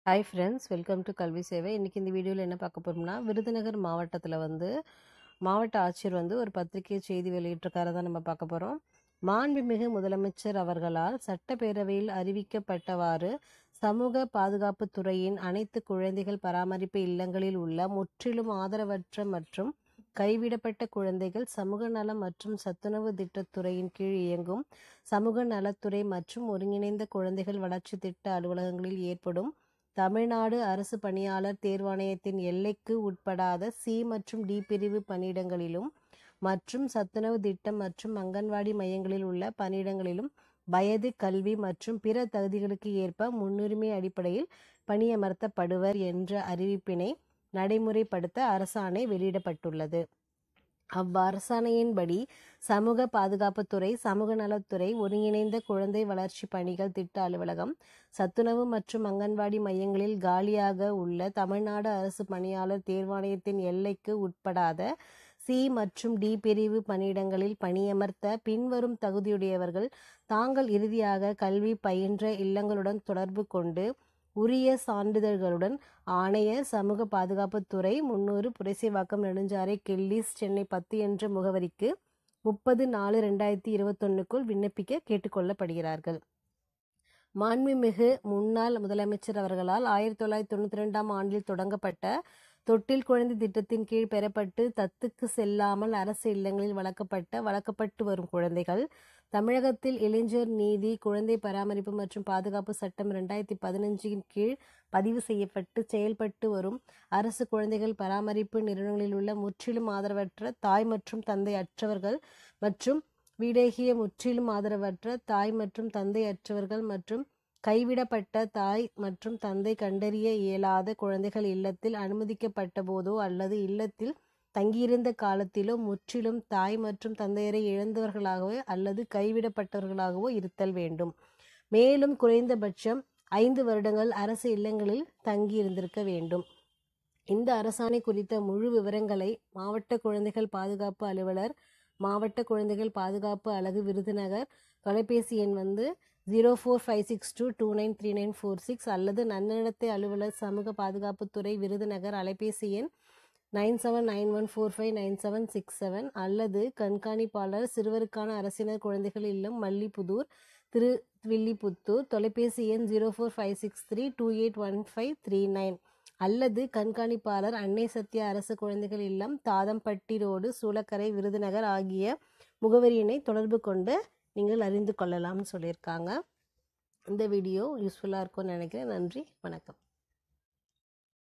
hi friends welcome to கல்வி சேவை இன்றைக்கி இந்த வீடியோவில் என்ன பார்க்க போகிறோம்னா விருதுநகர் மாவட்டத்தில் வந்து மாவட்ட ஆட்சியர் வந்து ஒரு பத்திரிகை செய்தி வெளியிட்டிருக்காரு தான் நம்ம பார்க்க போகிறோம் மாண்புமிகு முதலமைச்சர் அவர்களால் சட்டப்பேரவையில் அறிவிக்கப்பட்டவாறு சமூக பாதுகாப்பு துறையின் அனைத்து குழந்தைகள் பராமரிப்பு இல்லங்களில் உள்ள முற்றிலும் ஆதரவற்ற மற்றும் கைவிடப்பட்ட குழந்தைகள் சமூக நலம் மற்றும் சத்துணவு திட்டத்துறையின் கீழ் இயங்கும் சமூக நலத்துறை மற்றும் ஒருங்கிணைந்த குழந்தைகள் வளர்ச்சி திட்ட அலுவலகங்களில் ஏற்படும் தமிழ்நாடு அரசு பணியாளர் தேர்வாணையத்தின் எல்லைக்கு உட்படாத சி மற்றும் டி பிரிவு பணியிடங்களிலும் மற்றும் சத்துணவு திட்டம் மற்றும் அங்கன்வாடி மையங்களில் உள்ள பணியிடங்களிலும் வயது கல்வி மற்றும் பிற தகுதிகளுக்கு ஏற்ப முன்னுரிமை அடிப்படையில் பணியமர்த்தப்படுவர் என்ற அறிவிப்பினை நடைமுறைப்படுத்த அரசாணை வெளியிடப்பட்டுள்ளது அவ்வரசாணையின்படி சமூக பாதுகாப்புத்துறை சமூக நலத்துறை ஒருங்கிணைந்த குழந்தை வளர்ச்சி பணிகள் திட்ட அலுவலகம் சத்துணவு மற்றும் அங்கன்வாடி மையங்களில் காலியாக உள்ள தமிழ்நாடு அரசு பணியாளர் தேர்வாணையத்தின் எல்லைக்கு உட்படாத சி மற்றும் டி பிரிவு பணியிடங்களில் பணியமர்த்த பின்வரும் தகுதியுடையவர்கள் தாங்கள் இறுதியாக கல்வி பயின்ற இல்லங்களுடன் தொடர்பு கொண்டு உரிய சான்றிதழ்களுடன் ஆணையர் சமூக பாதுகாப்புத்துறை முன்னூறு புரசைவாக்கம் நெடுஞ்சாலை கெல்லிஸ் சென்னை பத்து என்ற முகவரிக்கு முப்பது நாலு ரெண்டாயிரத்தி இருபத்தொன்னுக்குள் விண்ணப்பிக்க கேட்டுக்கொள்ளப்படுகிறார்கள் மாண்புமிகு முன்னாள் முதலமைச்சர் அவர்களால் ஆயிரத்தி தொள்ளாயிரத்தி தொண்ணூற்றி ரெண்டாம் ஆண்டில் தொடங்கப்பட்ட தொட்டில் குழந்தை திட்டத்தின் கீழ் பெறப்பட்டு தத்துக்கு செல்லாமல் அரசு இல்லங்களில் வளர்க்கப்பட்ட வளர்க்கப்பட்டு வரும் குழந்தைகள் தமிழகத்தில் இளைஞர் நீதி குழந்தை பராமரிப்பு மற்றும் பாதுகாப்பு சட்டம் ரெண்டாயிரத்தி பதினஞ்சின் கீழ் பதிவு செய்யப்பட்டு செயல்பட்டு வரும் அரசு குழந்தைகள் பராமரிப்பு நிறுவனங்களில் உள்ள முற்றிலும் ஆதரவற்ற தாய் மற்றும் தந்தை அற்றவர்கள் மற்றும் வீடேகிய முற்றிலும் ஆதரவற்ற தாய் மற்றும் தந்தை அற்றவர்கள் மற்றும் கைவிடப்பட்ட தாய் மற்றும் தந்தை கண்டறிய இயலாத குழந்தைகள் இல்லத்தில் அனுமதிக்கப்பட்ட போதோ அல்லது இல்லத்தில் தங்கியிருந்த காலத்திலோ முற்றிலும் தாய் மற்றும் தந்தையரை இழந்தவர்களாகவோ அல்லது கைவிடப்பட்டவர்களாகவோ இருத்தல் வேண்டும் மேலும் குறைந்தபட்சம் ஐந்து வருடங்கள் அரசு இல்லங்களில் தங்கியிருந்திருக்க வேண்டும் இந்த அரசாணை குறித்த முழு விவரங்களை மாவட்ட குழந்தைகள் பாதுகாப்பு அலுவலர் மாவட்ட குழந்தைகள் பாதுகாப்பு அலகு விருதுநகர் தொலைபேசி எண் வந்து zero four five six two two nine three nine four six அல்லது நன்னடத்தை அலுவலர் சமூக பாதுகாப்புத்துறை விருதுநகர் அலைபேசி எண் nine seven nine one four five nine seven six seven அல்லது கண்காணிப்பாளர் சிறுவருக்கான அரசினர் குழந்தைகள் இல்லம் மல்லிபுதூர் திருவில்லிபுத்தூர் தொலைபேசி எண் zero four five six three two eight one five three nine அல்லது கண்காணிப்பாளர் அன்னை சத்யா அரசு குழந்தைகள் இல்லம் தாதம்பட்டி ரோடு சூளக்கரை விருதுநகர் ஆகிய முகவரியினை தொடர்பு கொண்டு நீங்கள் அறிந்து கொள்ளலாம்னு சொல்லியிருக்காங்க இந்த வீடியோ யூஸ்ஃபுல்லாக இருக்கும்னு நினைக்கிறேன் நன்றி வணக்கம்